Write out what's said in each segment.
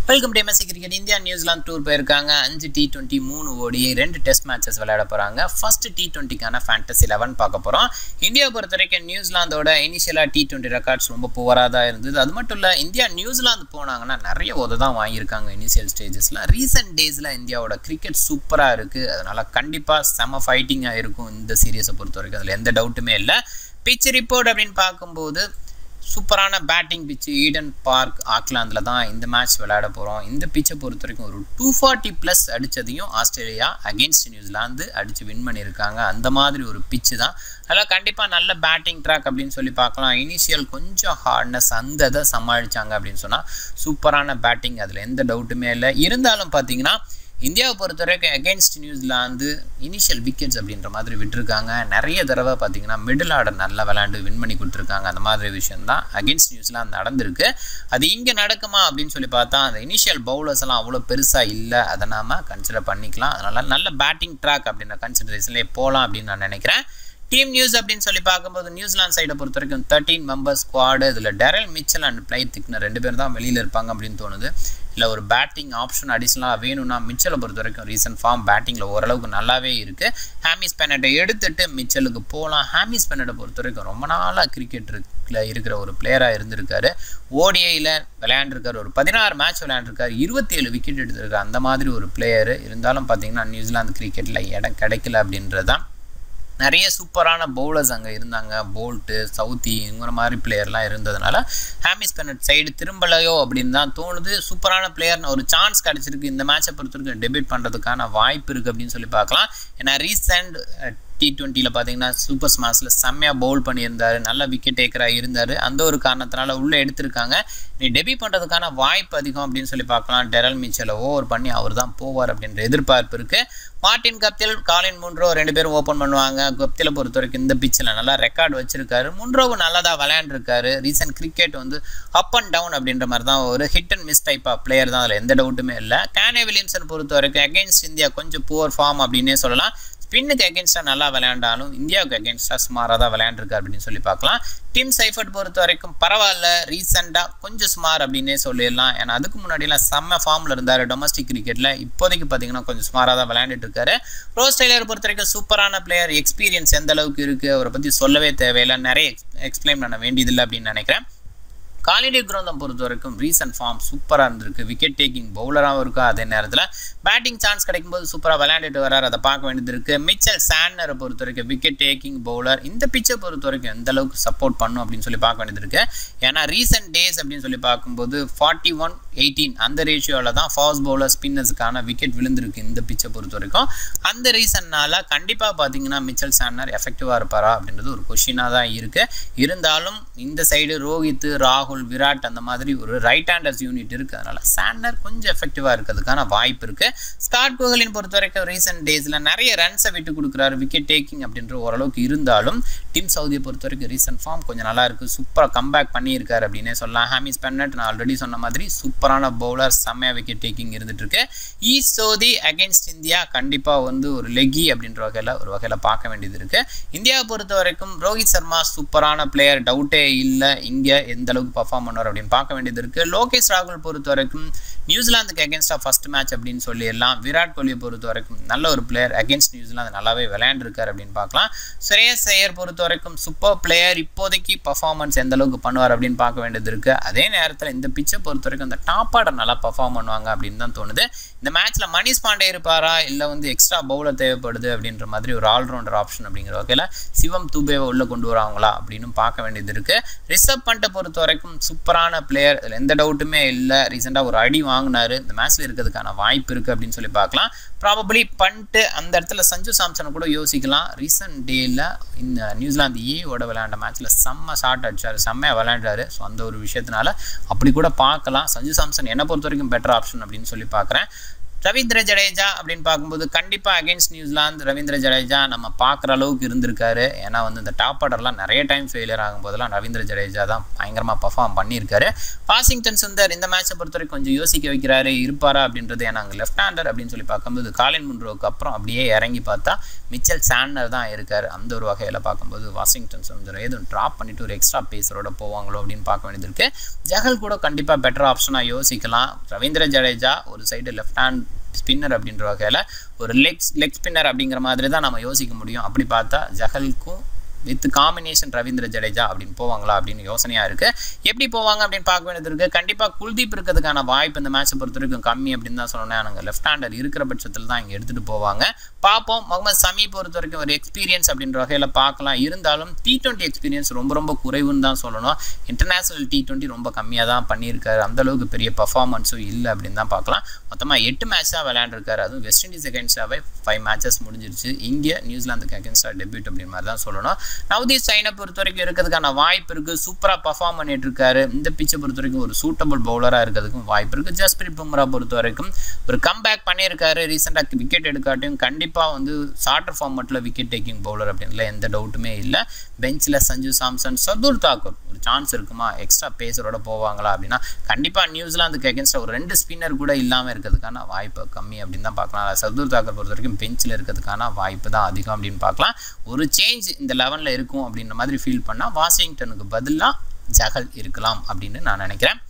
welcome to MSc cricket India New Zealand tour போயிருக்காங்க அஞ்சு T twenty மூணு ஓடி ரெண்டு டெஸ்ட் மேட்சஸ் விளையாட போகிறாங்க ஃபர்ஸ்ட் டி டுவெண்ட்டிக்கான ஃபேண்டசி லெவன் பார்க்க போகிறோம் இந்தியாவை பொறுத்த வரைக்கும் நியூசிலாந்தோட இனிஷியலாக டி டுவெண்ட்டி ரெக்கார்ட்ஸ் ரொம்ப புவராக தான் இருந்தது அது மட்டும் இல்லை இந்தியா நியூசிலாந்து போனாங்கன்னா நிறைய உத தான் வாங்கியிருக்காங்க இனிஷியல் ஸ்டேஜஸில் ரீசெண்ட் டேஸில் இந்தியாவோட கிரிக்கெட் சூப்பராக இருக்குது அதனால் கண்டிப்பாக செம ஃபைட்டிங்காக இருக்கும் இந்த சீரியஸை பொறுத்த வரைக்கும் அதில் எந்த டவுட்டுமே இல்லை பிச் ரிப்போர்ட் அப்படின்னு பார்க்கும்போது சூப்பரான பேட்டிங் பிச்சு ஈடன் பார்க் ஆக்லாந்தில் தான் இந்த மேட்ச் விளையாட போகிறோம் இந்த பிச்சை பொறுத்த வரைக்கும் ஒரு two forty plus அடித்ததையும் Australia against New Zealand அடித்து வின் பண்ணியிருக்காங்க அந்த மாதிரி ஒரு பிச்சு தான் அதெல்லாம் கண்டிப்பாக நல்ல பேட்டிங் ட்ராக் அப்படின்னு சொல்லி பார்க்கலாம் இனிஷியல் கொஞ்சம் ஹார்ட்னஸ் அந்த இதை சமாளித்தாங்க அப்படின்னு சொன்னால் சூப்பரான பேட்டிங் அதில் எந்த டவுட்டுமே இல்லை இருந்தாலும் பார்த்தீங்கன்னா இந்தியாவை பொறுத்த வரைக்கும் அகேன்ஸ்ட் நியூசிலாந்து இனிஷியல் விக்கெட்ஸ் அப்படின்ற மாதிரி விட்டுருக்காங்க நிறைய தடவை பார்த்தீங்கன்னா மிடில் ஆர்டர் நல்லா விளையாண்டு வின் பண்ணி கொடுத்துருக்காங்க அந்த மாதிரி விஷயம் தான் அகேன்ஸ்ட் நியூசிலாந்து நடந்திருக்கு அது இங்கே நடக்குமா அப்படின்னு சொல்லி பார்த்தா அந்த இனிஷியல் பவுலர்ஸ் எல்லாம் அவ்வளோ பெருசாக இல்லை அதை நாம் கன்சிடர் பண்ணிக்கலாம் அதனால் நல்ல பேட்டிங் ட்ராக் அப்படின்ற கன்சிடரேஷன்லேயே போகலாம் அப்படின்னு நான் நினைக்கிறேன் டீம் நியூஸ் அப்படின்னு சொல்லி பார்க்கும்போது நியூசிலாந்து சைடை பொறுத்த வரைக்கும் தேர்ட்டீன் மெம்பர்ஸ் ஸ்குவாடு இதில் Daryl Mitchell and Blair Tickner ரெண்டு பேர் தான் வெளியில் இருப்பாங்க அப்படின்னு தோணுது இல்லை ஒரு பேட்டிங் ஆப்ஷன் அடிஷனலாக வேணும்னா மிச்சலை பொறுத்த வரைக்கும் ரீசன்ட் ஃபார்ம் பேட்டிங்கில் ஓரளவுக்கு நல்லாவே இருக்குது ஹாமிஸ் பெனட்டை எடுத்துட்டு மிச்சலுக்கு போகலாம் ஹாமிஸ் பெனட்டை பொறுத்த வரைக்கும் ரொம்ப நாளாக கிரிக்கெட் இருக்கிற ஒரு பிளேயராக இருந்திருக்காரு ஓடிஐயில் விளையாண்டுருக்காரு ஒரு பதினாறு மேட்ச் விளையாண்டுருக்காரு இருபத்தி ஏழு விக்கெட் எடுத்திருக்காரு அந்த மாதிரி ஒரு பிளேயர் இருந்தாலும் பார்த்தீங்கன்னா நியூசிலாந்து கிரிக்கெட்டில் இடம் கிடைக்கல அப்படின்றது தான் நிறைய சூப்பரான பவுலர்ஸ் அங்கே இருந்தாங்க போல்ட்டு சவுத்தி இங்கிற மாதிரி பிளேயர்லாம் இருந்ததுனால ஹாமிஸ் பெனட் சைடு திரும்பலையோ அப்படின்னு தான் தோணுது சூப்பரான பிளேயர்னு ஒரு சான்ஸ் கிடச்சிருக்கு இந்த மேட்சை பொறுத்த வரைக்கும் டெபியூட் பண்ணுறதுக்கான வாய்ப்பு இருக்குது அப்படின்னு சொல்லி பார்க்கலாம் ஏன்னா ரீசெண்ட் டி டுவெண்ட்டியில் பார்த்தீங்கன்னா சூப்பர் ஸ்மாஷில் செம்மையாக பவுல் பண்ணியிருந்தார் நல்ல விக்கெட் டேக்கராக இருந்தார் அந்த ஒரு காரணத்தினால உள்ளே எடுத்திருக்காங்க நீ டெபி பண்ணுறதுக்கான வாய்ப்பு அதிகம் அப்படின்னு சொல்லி பார்க்கலாம் டெரல் மிச்சலை ஓவர் பண்ணி அவர் தான் போவார் அப்படின்ற எதிர்பார்ப்பு இருக்குது மார்டின் கப்தில் காலின் முன்ரோ ரெண்டு பேரும் ஓப்பன் பண்ணுவாங்க கப்திலை பொறுத்த வரைக்கும் இந்த பிச்சில் நல்லா ரெக்கார்ட் வச்சிருக்காரு முன்ரோவு நல்லா தான் விளையாண்டுருக்காரு ரீசெண்ட் கிரிக்கெட் வந்து அப் அண்ட் டவுன் அப்படின்ற மாதிரி தான் ஒரு hit and miss type of player தான் அதில் எந்த டவுட்டுமே இல்லை கேனே வில்லியம்சன் பொறுத்த வரைக்கும் அகேன்ஸ்ட் இந்தியா கொஞ்சம் புவர் ஃபார்ம் அப்படின்னே சொல்லலாம் ஸ்பின்னுக்கு அகேன்ஸ்டாக நல்லா விளையாண்டாலும் இந்தியாவுக்கு அகேன்ஸ்டாக சுமாராக தான் விளையாண்டுருக்காரு அப்படின்னு சொல்லி பார்க்கலாம் டிம் சைஃபர்ட் பொறுத்த வரைக்கும் பரவாயில்ல ரீசெண்டாக கொஞ்சம் சுமார் அப்படின்னே சொல்லிடலாம் ஏன்னா அதுக்கு முன்னாடிலாம் செம்ம ஃபார்மில் இருந்தார் டொமஸ்டிக் கிரிக்கெட்டில் இப்போதைக்கு பார்த்தீங்கன்னா கொஞ்சம் சுமாராக தான் விளையாண்டுட்டு இருக்காரு ரோஸ் டெய்லர் பொறுத்த வரைக்கும் சூப்பரான பிளேயர் எக்ஸ்பீரியன்ஸ் எந்த அளவுக்கு இருக்குது அவரை பற்றி சொல்லவே தேவையில்லை நிறைய எக்ஸ்பிளைன் பண்ண வேண்டியதில்லை அப்படின்னு நினைக்கிறேன் காலிடி குரோந்தம் பொறுத்த வரைக்கும் ரீசன்ட் ஃபார்ம் சூப்பராக இருந்திருக்கு விக்கெட் டேக்கிங் பவுலராகவும் இருக்கும் அதே நேரத்தில் பேட்டிங் சான்ஸ் கிடைக்கும்போது சூப்பராக விளையாண்டுட்டு வரார் அதை பார்க்க வேண்டியது இருக்குது மிச்சல் சாண்டரை பொறுத்த வரைக்கும் விக்கெட் டேக்கிங் பவுலர் இந்த பிச்சை பொறுத்த வரைக்கும் எந்த அளவுக்கு சப்போர்ட் பண்ணும் அப்படின்னு சொல்லி பார்க்க வேண்டியது இருக்குது ஏன்னா ரீசெண்ட் டேஸ் அப்படின்னு சொல்லி பார்க்கும்போது ஃபார்ட்டி ஒன் எயிட்டீன் அந்த ரேஷியோவில் தான் ஃபாஸ்ட் பவுலர் ஸ்பின்னர்ஸுக்கான விக்கெட் விழுந்திருக்கு இந்த பிச்சை பொறுத்த வரைக்கும் அந்த ரீசன்னால் கண்டிப்பாக பார்த்தீங்கன்னா மிச்சல் சாண்டர் எஃபெக்டிவாக இருப்பாரா அப்படின்றது ஒரு கொஷினாக தான் இருக்குது இருந்தாலும் இந்த சைடு ரோஹித் ராகுல் விராட் அந்த மாதிரி ஒரு ரைட் ஹேண்டர்ஸ் யூனிட் இருக்குது அதனால் சாண்டர் கொஞ்சம் எஃபெக்டிவாக இருக்கிறதுக்கான வாய்ப்பு இருக்குது ஸ்காட் கோகலின் பொறுத்த வரைக்கும் ரீசெண்ட் டேஸில் நிறைய ரன்ஸை விட்டு கொடுக்குறாரு விக்கெட் டேக்கிங் அப்படின்ற ஓரளவுக்கு இருந்தாலும் டீம் சவுதியை பொறுத்த வரைக்கும் ரீசெண்ட் ஃபார்ம் கொஞ்சம் நல்லா இருக்குது சூப்பராக கம்பேக் பண்ணியிருக்காரு அப்படின்னே சொல்லலாம் ஹாமிஸ் பென்னட் நான் ஆல்ரெடி சொன்ன மாதிரி சூப்பரான பவுலர் செம்மையாக விக்கெட் டேக்கிங் இருந்துட்டு இருக்கு ஈ சோதி அகேன்ஸ்ட் இந்தியா கண்டிப்பாக வந்து ஒரு லெகி அப்படின்ற வகையில் ஒரு வகையில் பார்க்க வேண்டியது இருக்குது இந்தியாவை பொறுத்த வரைக்கும் ரோஹித் சர்மா சூப்பரான பிளேயர் டவுட்டே இல்லை இங்கே எந்த அளவுக்கு பர்ஃபார்ம் பண்ணுவார் அப்படின்னு பார்க்க வேண்டியது இருக்குது லோகேஷ் ராகுல் பொறுத்த வரைக்கும் நியூசிலாந்துக்கு அகேன்ஸ்டாக ஃபர்ஸ்ட் மேட்ச் அப்படின்னு சொல்லிடலாம் விராட் கோலியை பொறுத்த வரைக்கும் நல்ல ஒரு பிளேயர் அகேன்ஸ்ட் நியூசிலாந்து நல்லாவே விளையாண்டுருக்காரு அப்படின்னு பார்க்கலாம் சுரேஷ் ஐயர் பொறுத்த வரைக்கும் சூப்பர் பிளேயர் இப்போதைக்கு பர்ஃபார்மன்ஸ் எந்த அளவுக்கு பண்ணுவார் அப்படின்னு பார்க்க வேண்டியது இருக்குது அதே நேரத்தில் இந்த பிச்சை பொறுத்த வரைக்கும் அந்த டாப் ஆர்டர் நல்லா பர்ஃபார்ம் பண்ணுவாங்க அப்படின்னு தான் தோணுது இந்த மேட்ச்சில் மணிஷ் பாண்டே இருப்பாரா இல்லை வந்து எக்ஸ்ட்ரா பவுலர் தேவைப்படுது அப்படின்ற மாதிரி ஒரு ஆல்ரவுண்டர் ஆப்ஷன் அப்படிங்கிற வகையில் சிவம் தூபேவை உள்ளே கொண்டு வராங்களா அப்படின்னு பார்க்க வேண்டியது இருக்குது ரிசர்வ் பண்ணிட்ட பொறுத்த வரைக்கும் சூப்பரான பிளேயர் இதில் எந்த டவுட்டுமே இல்லை ரீசெண்டாக ஒரு அடி வாங்கினாரு இந்த மேட்ச்சில் இருக்கிறதுக்கான வாய்ப்பு இருக்குது அப்படின்னு சொல்லி பார்க்கலாம் ப்ராபப்ளி பண்ணிட்டு அந்த இடத்துல சஞ்சு சாம்சனை கூட யோசிக்கலாம் ரீசெண்ட் டேயில் இந்த நியூசிலாந்து ஏவோட விளையாண்ட மேட்ச்சில் செம்ம ஷாட் அடிச்சார் செம்மையாக விளையாண்டாரு ஸோ அந்த ஒரு விஷயத்தினால அப்படி கூட பார்க்கலாம் சஞ்சு சாம்சன் என்னை பொறுத்த வரைக்கும் பெட்டர் ஆப்ஷன் அப்படின்னு சொல்லி பார்க்குறேன் ரவீந்திர ஜடேஜா அப்படின்னு பார்க்கும்போது கண்டிப்பாக அகேன்ஸ்ட் நியூசிலாந்து ரவீந்திர ஜடேஜா நம்ம பார்க்குற அளவுக்கு இருந்திருக்காரு ஏன்னா வந்து இந்த டாப் ஆர்டர்லாம் நிறைய டைம் ஃபெயிலியர் ஆகும்போதெல்லாம் ரவீந்திர ஜடேஜா தான் பயங்கரமாக பர்ஃபார்ம் பண்ணியிருக்காரு வாஷிங்டன் சுந்தர் இந்த மேட்சை பொறுத்த வரைக்கும் கொஞ்சம் யோசிக்க வைக்கிறாரு இருப்பாரா அப்படின்றது ஏன்னா அங்கே லெஃப்ட் ஹேண்டர் அப்படின்னு சொல்லி பார்க்கும்போது காலின் முன்ரோவுக்கு அப்புறம் அப்படியே இறங்கி பார்த்தா மிச்சல் சாண்டர் தான் இருக்கார் அந்த ஒரு வகையில் பார்க்கும்போது வாஷிங்டன் சுந்தர் எதுவும் ட்ராப் பண்ணிட்டு ஒரு எக்ஸ்ட்ரா பேஸரோட போவாங்களோ அப்படின்னு பார்க்க வேண்டியது இருக்கு ஜஹல் கூட கண்டிப்பாக பெட்டர் ஆப்ஷனாக யோசிக்கலாம் ரவீந்திர ஜடேஜா ஒரு சைடு லெஃப்ட் ஹேண்ட் ஸ்பின்னர் அப்படின்ற வகையில் ஒரு லெக்ஸ் லெக் ஸ்பின்னர் அப்படிங்கிற மாதிரி தான் நம்ம யோசிக்க முடியும் அப்படி பார்த்தா ஜஹலுக்கும் வித் காம்பினேஷன் ரவீந்திர ஜடேஜா அப்படின்னு போவாங்களா அப்படின்னு யோசனையாக இருக்குது எப்படி போவாங்க அப்படின்னு பார்க்க வேண்டியது இருக்குது கண்டிப்பாக குல்தீப் இருக்கிறதுக்கான வாய்ப்பு இந்த மேட்சை பொறுத்த வரைக்கும் கம்மி அப்படின்னு தான் சொன்னேன் நாங்கள் லெஃப்ட் ஹேண்டர் இருக்கிற பட்சத்தில் தான் இங்கே எடுத்துகிட்டு போவாங்க பார்ப்போம் முகமது சமி பொறுத்த வரைக்கும் ஒரு எக்ஸ்பீரியன்ஸ் அப்படின்ற வகையில் பார்க்கலாம் இருந்தாலும் டி டுவெண்ட்டி எக்ஸ்பீரியன்ஸ் ரொம்ப ரொம்ப குறைவுன்னு தான் சொல்லணும் இன்டர்நேஷனல் டி டுவெண்ட்டி ரொம்ப கம்மியாக தான் பண்ணியிருக்காரு அந்தளவுக்கு பெரிய பர்ஃபார்மன்ஸும் இல்லை அப்படின்னு தான் பார்க்கலாம் மொத்தமாக எட்டு மேட்ச் தான் விளையாண்டுருக்காரு அதுவும் வெஸ்ட் இண்டீஸ் அகேன்ஸ்டாகவே ஃபைவ் மேட்சஸ் முடிஞ்சிருச்சு இங்கே நியூசிலாந்துக்கு அகேன்ஸ்டாக டெபியூட் அப்படின்ற மாதிரி தான் சொல்லணும் நவதீப் சைனை பொறுத்த வரைக்கும் இருக்கிறதுக்கான வாய்ப்பு இருக்குது சூப்பராக பர்ஃபார்ம் பண்ணிட்டு இருக்காரு இந்த பிச்சை பொறுத்த வரைக்கும் ஒரு சூட்டபிள் பவுலராக இருக்கிறதுக்கும் வாய்ப்பு இருக்குது ஜஸ்பிரித் பும்ரா பொறுத்த வரைக்கும் ஒரு கம்பேக் பண்ணியிருக்காரு ரீசெண்டாக விக்கெட் எடுக்காட்டியும் கண்டிப்பாக வந்து ஷார்ட்டர் ஃபார்மெட்டில் விக்கெட் டேக்கிங் பவுலர் அப்படின்ல எந்த டவுட்டுமே இல்லை பெஞ்சில் சஞ்சு சாம்சன் சதுர் தாக்கூர் ஒரு சான்ஸ் இருக்குமா எக்ஸ்ட்ரா பேஸரோட போவாங்களா அப்படின்னா கண்டிப்பாக நியூசிலாந்துக்கு அகேன்ஸ்டாக ஒரு ரெண்டு ஸ்பின்னர் கூட இல்லாமல் இருக்கிறதுக்கான வாய்ப்பு கம்மி அப்படின்னு தான் பார்க்கலாம் சதுர் தாக்கர் பொறுத்த வரைக்கும் பெஞ்சில் இருக்கிறதுக்கான வாய்ப்பு தான் அதிகம் அப்படின்னு பார்க்கலாம் ஒரு சேஞ்ச் இந்த லெவனில் இருக்கும் அப்படின்ற மாதிரி ஃபீல் பண்ணால் வாஷிங்டனுக்கு பதிலாக ஜஹல் இருக்கலாம் அப்படின்னு நான் நினைக்கிறேன்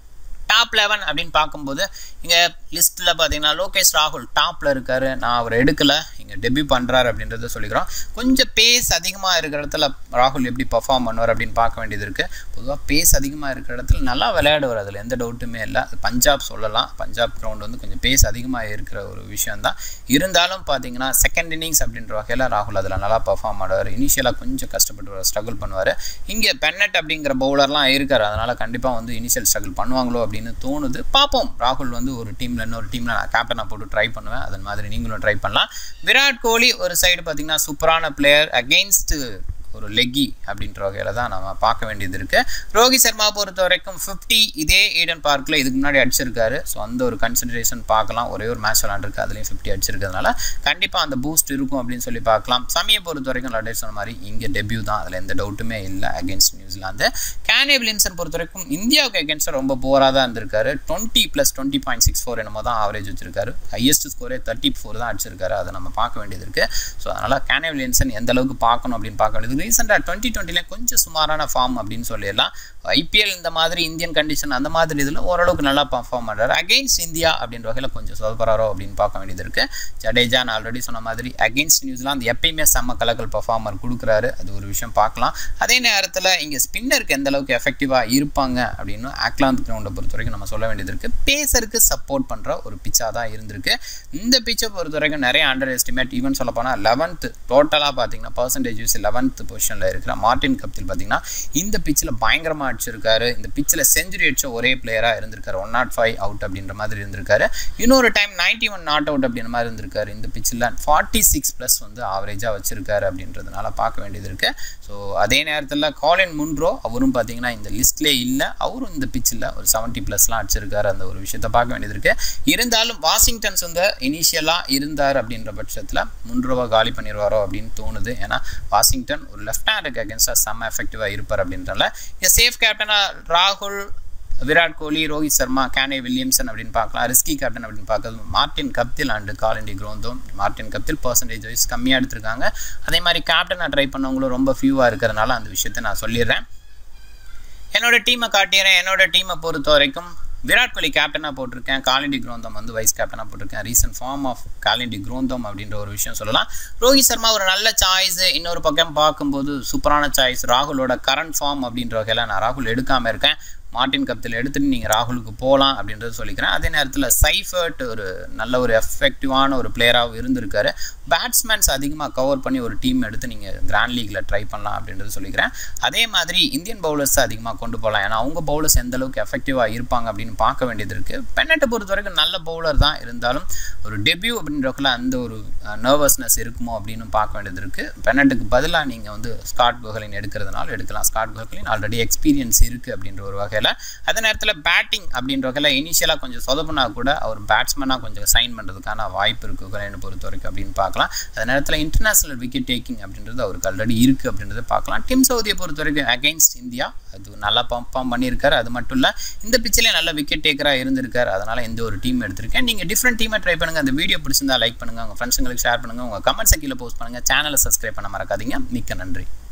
டாப் லெவன் அப்படின்னு பார்க்கும்போது இங்கே லிஸ்ட்டில் பார்த்தீங்கன்னா லோகேஷ் ராகுல் டாப்பில் இருக்கார் நான் அவர் எடுக்கலை இங்கே டெபியூ பண்ணுறாரு அப்படின்றத சொல்லிக்கிறோம் கொஞ்சம் பேஸ் அதிகமாக இருக்கிற இடத்துல ராகுல் எப்படி பர்ஃபார்ம் பண்ணுவார் அப்படின்னு பார்க்க வேண்டியது இருக்குது பொதுவாக பேஸ் அதிகமாக இருக்கிற இடத்துல நல்லா விளையாடுவார் அதில் எந்த டவுட்டுமே இல்லை பஞ்சாப் சொல்லலாம் பஞ்சாப் கிரவுண்ட் வந்து கொஞ்சம் பேஸ் அதிகமாக இருக்கிற ஒரு விஷயம் தான் இருந்தாலும் பார்த்தீங்கன்னா செகண்ட் இன்னிங்ஸ் அப்படின்ற வகையில் ராகுல் அதில் நல்லா பர்ஃபார்ம் பண்ணுவார் இனிஷியலாக கொஞ்சம் கஷ்டப்பட்டு ஸ்ட்ரகிள் பண்ணுவார் இங்கே பென்னட் அப்படிங்கிற பவுலர்லாம் இருக்கார் அதனால் கண்டிப்பாக வந்து இனிஷியல் ஸ்ட்ரகிள் பண்ணுவாங்களோ அப்படின்னு தோணுது பார்ப்போம் ராகுல் வந்து ஒரு டீமில் இன்னொரு டீமில் நான் கேப்டனாக போட்டு ட்ரை பண்ணுவேன் அதன் மாதிரி நீங்களும் ட்ரை பண்ணலாம் விராட் கோலி ஒரு சைடு பார்த்தீங்கன்னா சூப்பரான பிளேயர் அகெயின்ஸ்ட் ஒரு லெக்கி அப்படின்ற வகையில் தான் நம்ம பார்க்க வேண்டியது இருக்குது ரோஹித் சர்மா பொறுத்த வரைக்கும் ஃபிஃப்டி இதே ஈடன் பார்க்கில் இதுக்கு முன்னாடி அடிச்சிருக்காரு ஸோ அந்த ஒரு கன்சிடரேஷன் பார்க்கலாம் ஒரே ஒரு மேட்ச் விளாண்டுருக்கு அதுலேயும் ஃபிஃப்டி அடிச்சிருக்கிறதுனால கண்டிப்பாக அந்த பூஸ்ட் இருக்கும் அப்படின்னு சொல்லி பார்க்கலாம் சமய பொறுத்த வரைக்கும் லடே சொன்ன மாதிரி இங்கே டெபியூ தான் அதில் எந்த டவுட்டுமே இல்லை அகேன்ஸ்ட் நியூசிலாந்து கேனே வில்லியம்சன் பொறுத்த வரைக்கும் இந்தியாவுக்கு அகேன்ஸ்டாக ரொம்ப போராக தான் இருந்திருக்காரு twenty plus twenty point six four என்னமோ தான் ஆவரேஜ் வச்சிருக்காரு ஹையஸ்ட் ஸ்கோரே தேர்ட்டி ஃபோர் தான் அடிச்சிருக்காரு அதை நம்ம பார்க்க வேண்டியது இருக்குது ஸோ அதனால் கேனே வில்லியம்சன் எந்த அளவுக்கு பார்க்கணும் அப்படின்னு பார்க்க வேண்டியது ரீசெண்டாக டுவெண்ட்டி டுவெண்ட்டில கொஞ்சம் சுமாரான ஃபார்ம் அப்படின்னு சொல்லிடலாம் ஐபிஎல் இந்த மாதிரி இந்தியன் கண்டிஷன் அந்த மாதிரி இதில் ஓரளவுக்கு நல்லா பர்ஃபார்ம் பண்ணுறாரு அகெயின்ஸ்ட் இந்தியா அப்படின்ற வகையில் கொஞ்சம் சொதப்பறாரோ அப்படின்னு பார்க்க வேண்டியது இருக்குது ஜடேஜா நான் ஆல்ரெடி சொன்ன மாதிரி அகெயின்ஸ்ட் நியூசிலாந்து எப்பயுமே செம்ம கலக்கல் பர்ஃபார்மர் கொடுக்குறாரு அது ஒரு விஷயம் பார்க்கலாம் அதே நேரத்தில் இங்கே ஸ்பின்னருக்கு எந்த அளவுக்கு எஃபெக்டிவாக இருப்பாங்க அப்படின்னு ஆக்லாந்து கிரவுண்டை பொறுத்த வரைக்கும் நம்ம சொல்ல வேண்டியது இருக்குது பேசருக்கு சப்போர்ட் பண்ணுற ஒரு பிச்சாக தான் இருந்திருக்கு இந்த பிச்சை பொறுத்த வரைக்கும் நிறைய அண்டர் எஸ்டிமேட் ஈவன் சொல்ல போனால் லெவன்த்து டோட்டலாக பார்த்தீங்கன்னா பர்சன்டேஜ் யூஸ் லெவன்த் பொசிஷனில் இருக்கிற மார்டின் கப்தில் பார்த்தீங்கன்னா இந்த பிச்சில் பயங்கரமாக அடிச்சிருக்காரு இந்த பிச்சில் செஞ்சுரி அடிச்ச ஒரே பிளேயராக இருந்திருக்காரு ஒன் நாட் ஃபைவ் அவுட் அப்படின்ற மாதிரி இருந்திருக்காரு இன்னொரு time ninety one not out அப்படின்ற மாதிரி இருந்திருக்காரு இந்த பிச்சில் ஃபார்ட்டி சிக்ஸ் ப்ளஸ் வந்து ஆவரேஜாக வச்சிருக்காரு அப்படின்றதுனால பார்க்க வேண்டியது இருக்குது ஸோ அதே நேரத்தில் காலின் முன்ரோ அவரும் பார்த்தீங்கன்னா இந்த லிஸ்ட்லேயே இல்லை அவரும் இந்த பிச்சில் ஒரு செவன்ட்டி ப்ளஸ்லாம் அடிச்சிருக்காரு அந்த ஒரு விஷயத்தை பார்க்க வேண்டியது இருக்குது இருந்தாலும் வாஷிங்டன்ஸ் வந்து இனிஷியலாக இருந்தார் அப்படின்ற பட்சத்தில் முன்ரோவா காலி பண்ணிடுவாரோ அப்படின்னு தோணுது ஏன்னா வாஷிங்டன் ஒரு லெஃப்ட் ஹேண்டுக்கு அகேன்ஸ்டாக செம்ம எஃபெக்டிவாக இருப்பார் அப்படின்றல இந்த சேஃப் கேப்டனாக ராகுல் விராட் கோலி ரோஹித் சர்மா கேனே வில்லியம்சன் அப்படின்னு பார்க்கலாம் ரிஸ்கி கேப்டன் அப்படின்னு பார்க்கறது Martin Guptill and Colin de Grandhomme Martin Guptill percentage wise கம்மியாக எடுத்திருக்காங்க அதே மாதிரி கேப்டனாக ட்ரை பண்ணவங்களும் ரொம்ப ஃபியூவாக இருக்கிறதுனால அந்த விஷயத்தை நான் சொல்லிடுறேன் என்னோட டீமை காட்டிடுறேன் என்னோட டீமை பொறுத்த வரைக்கும் விராட் கோலி கேப்டனாக போட்டிருக்கேன் காலிண்டி குரோந்தம் வந்து வைஸ் கேப்டனாக போட்டிருக்கேன் recent form of Colin de Grandhomme அப்படின்ற ஒரு விஷயம் சொல்லலாம் ரோஹித் சர்மா ஒரு நல்ல சாய்ஸ் இன்னொரு பக்கம் பார்க்கும்போது சூப்பரான சாய்ஸ் ராகுலோட கரண்ட் ஃபார்ம் அப்படின்ற வகையில் நான் ராகுல் எடுக்காமல் இருக்கேன் மார்டின் கப்தில் எடுத்துகிட்டு நீங்கள் ராகுலுக்கு போகலாம் அப்படின்றத சொல்லிக்கிறேன் அதே நேரத்தில் சைஃபர்ட் ஒரு நல்ல ஒரு எஃபெக்டிவான ஒரு பிளேயராகவும் இருந்திருக்காரு பேட்ஸ்மேன்ஸ் அதிகமாக கவர் பண்ணி ஒரு டீம் எடுத்து நீங்கள் கிராண்ட் லீக்கில் ட்ரை பண்ணலாம் அப்படின்றத சொல்லிக்கிறேன் அதே மாதிரி இந்தியன் பவுலர்ஸ் அதிகமாக கொண்டு போகலாம் ஏன்னா அவங்க பவுலர்ஸ் எந்த அளவுக்கு எஃபெக்டிவாக இருப்பாங்க அப்படின்னு பார்க்க வேண்டியது இருக்குது பென்னட்டை பொறுத்த வரைக்கும் நல்ல பவுலர் தான் இருந்தாலும் ஒரு டெபியூ அப்படின்றக்குள்ள அந்த ஒரு நர்வஸ்னஸ் இருக்குமோ அப்படின்னு பார்க்க வேண்டியது இருக்குது பென்னட்டுக்கு பதிலாக நீங்கள் வந்து ஸ்காட் குஹலின் எடுக்கிறதுனால எடுக்கலாம் ஸ்காட் குஹலின் ஆல்ரெடி எக்ஸ்பீரியன்ஸ் இருக்குது அப்படின்ற ஒரு வகையில் இல்லை அதே நேரத்தில் பேட்டிங் அப்படின்ற வகையில் இனிஷியலாக கொஞ்சம் சொதப்புனா கூட அவர் பேட்ஸ்மேனாக கொஞ்சம் சைன் பண்ணுறதுக்கான வாய்ப்பு இருக்குது குரேனை பொறுத்த வரைக்கும் அப்படின்னு பார்க்கலாம் அதே நேரத்தில் இன்டர்நேஷனல் விக்கெட் டேக்கிங் அப்படின்றது அவருக்கு ஆல்ரெடி இருக்குது அப்படின்றத பார்க்கலாம் டிம் சவுதியை பொறுத்த வரைக்கும் அகைன்ஸ்ட் இந்தியா அது நல்லா பம்பாம் பண்ணியிருக்காரு அது மட்டும் இல்லை இந்த பிச்சிலே நல்ல விக்கெட் டேக்கராக இருந்திருக்காரு அதனால் இந்த ஒரு டீம் எடுத்திருக்கேன் நீங்கள் டிஃப்ரெண்ட் டீமை ட்ரை பண்ணுங்கள் அந்த வீடியோ பிடிச்சிருந்தா லைக் பண்ணுங்கள் உங்கள் ஃப்ரெண்ட்ஸுங்களுக்கு ஷேர் பண்ணுங்கள் உங்கள் கமெண்ட்ஸை கீழே போஸ்ட் பண்ணுங்கள் சேனலை சப்ஸ்கிரைப் பண்ண மறக்காதீங்க மிக்க நன்றி